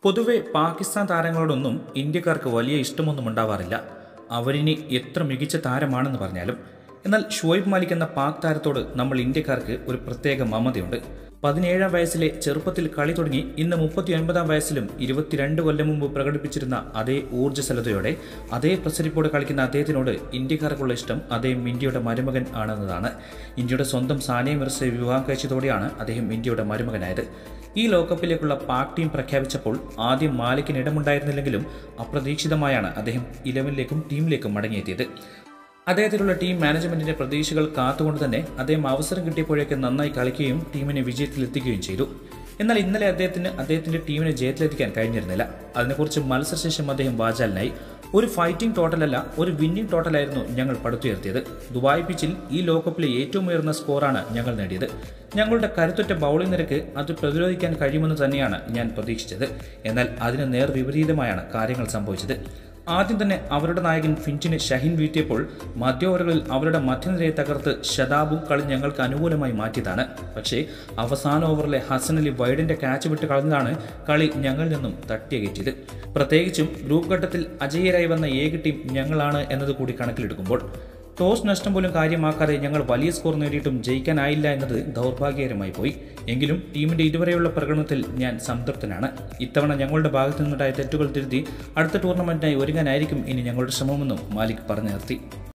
പൊതുവെ പാകിസ്ഥാൻ താരങ്ങളോടൊന്നും ഇന്ത്യക്കാർക്ക് വലിയ ഇഷ്ടമൊന്നും ഉണ്ടാവാറില്ല അവരിനി എത്ര മികച്ച താരമാണെന്ന് പറഞ്ഞാലും എന്നാൽ ഷുഐബ് മാലിക് എന്ന പാക് താരത്തോട് നമ്മൾ ഇന്ത്യക്കാർക്ക് ഒരു പ്രത്യേക മമതയുണ്ട് പതിനേഴാം വയസ്സിലെ ചെറുപ്പത്തിൽ കളി തുടങ്ങി ഇന്ന് മുപ്പത്തി ഒൻപതാം വയസ്സിലും ഇരുപത്തിരണ്ട് കൊല്ലം മുമ്പ് പ്രകടിപ്പിച്ചിരുന്ന അതേ ഊർജ്ജസ്വലതയോടെ അതേ പ്രസരിപ്പോടെ കളിക്കുന്ന അദ്ദേഹത്തിനോട് ഇന്ത്യക്കാർക്കുള്ള ഇഷ്ടം അദ്ദേഹം ഇന്ത്യയുടെ മരുമകൻ ആണെന്നതാണ് ഇന്ത്യയുടെ സ്വന്തം സാനിയ മിർസയെ വിവാഹം കഴിച്ചതോടെയാണ് അദ്ദേഹം ഇന്ത്യയുടെ മരുമകനായത് ഈ ലോകകപ്പിലേക്കുള്ള പാക് ടീം പ്രഖ്യാപിച്ചപ്പോൾ ആദ്യം മാലിക്കിന് ഇടമുണ്ടായിരുന്നില്ലെങ്കിലും അപ്രതീക്ഷിതമായാണ് അദ്ദേഹം ഇലവനിലേക്കും ടീമിലേക്കും മടങ്ങിയെത്തിയത് അദ്ദേഹത്തിലുള്ള ടീം മാനേജ്മെന്റിന്റെ പ്രതീക്ഷകൾ കാത്തുകൊണ്ട് തന്നെ അദ്ദേഹം അവസരം കിട്ടിയപ്പോഴേക്ക് നന്നായി കളിക്കുകയും ടീമിനെ വിജയത്തിലെത്തിക്കുകയും ചെയ്തു എന്നാൽ ഇന്നലെ അദ്ദേഹത്തിന് അദ്ദേഹത്തിന്റെ ടീമിനെ ജയത്തിലെത്തിക്കാൻ കഴിഞ്ഞിരുന്നില്ല അതിനെക്കുറിച്ച് മത്സരശേഷം അദ്ദേഹം വാചാലനായി ഒരു ഫൈറ്റിംഗ് ടോട്ടലല്ല ഒരു വിന്നിംഗ് ടോട്ടലായിരുന്നു ഞങ്ങൾ പടുത്തുയർത്തിയത് ദുബായ് പിച്ചിൽ ഈ ലോകകപ്പിലെ ഏറ്റവും ഉയർന്ന സ്കോറാണ് ഞങ്ങൾ നേടിയത് ഞങ്ങളുടെ കരുത്തുറ്റ ബൗളിംഗ് നിരക്ക് അത് പ്രതിരോധിക്കാൻ കഴിയുമെന്ന് തന്നെയാണ് ഞാൻ പ്രതീക്ഷിച്ചത് എന്നാൽ അതിന് നേർ വിപരീതമായാണ് കാര്യങ്ങൾ സംഭവിച്ചത് ആദ്യം തന്നെ അവരുടെ നായകൻ ഫിഞ്ചിന് ഷഹിൻ വീഴ്ത്തിയപ്പോൾ മധ്യ ഓവറുകളിൽ അവരുടെ മധ്യനിരയെ തകർത്ത് ശതാബും കളി ഞങ്ങൾക്ക് അനുകൂലമായി മാറ്റിയതാണ് പക്ഷേ അവസാന ഓവറിലെ ഹസൻ അലി വൈഡിന്റെ ക്യാച്ച് വിട്ട് കളഞ്ഞതാണ് കളി ഞങ്ങളിൽ നിന്നും തട്ടിയകറ്റിയത് പ്രത്യേകിച്ചും ഗ്രൂപ്പ് ഘട്ടത്തിൽ അജയ്യരായി വന്ന ഏക ടീം ഞങ്ങളാണ് എന്നത് കൂടി കണക്കിലെടുക്കുമ്പോൾ ടോസ് നഷ്ടം പോലും കാര്യമാക്കാതെ ഞങ്ങൾ വലിയ സ്കോർ നേടിയിട്ടും ജയിക്കാനായില്ല എന്നത് ദൗർഭാഗ്യകരമായി പോയി എങ്കിലും ടീമിന്റെ ഇതുവരെയുള്ള പ്രകടനത്തിൽ ഞാൻ സംതൃപ്തനാണ് ഇത്തവണ ഞങ്ങളുടെ ഭാഗത്തു നിന്നുണ്ടായ തെറ്റുകൾ തിരുത്തി അടുത്ത ടൂർണമെന്റിനായി ഒരുങ്ങാനായിരിക്കും ഇനി ഞങ്ങളുടെ ശ്രമമെന്നും മാലിക് പറഞ്ഞു നിർത്തി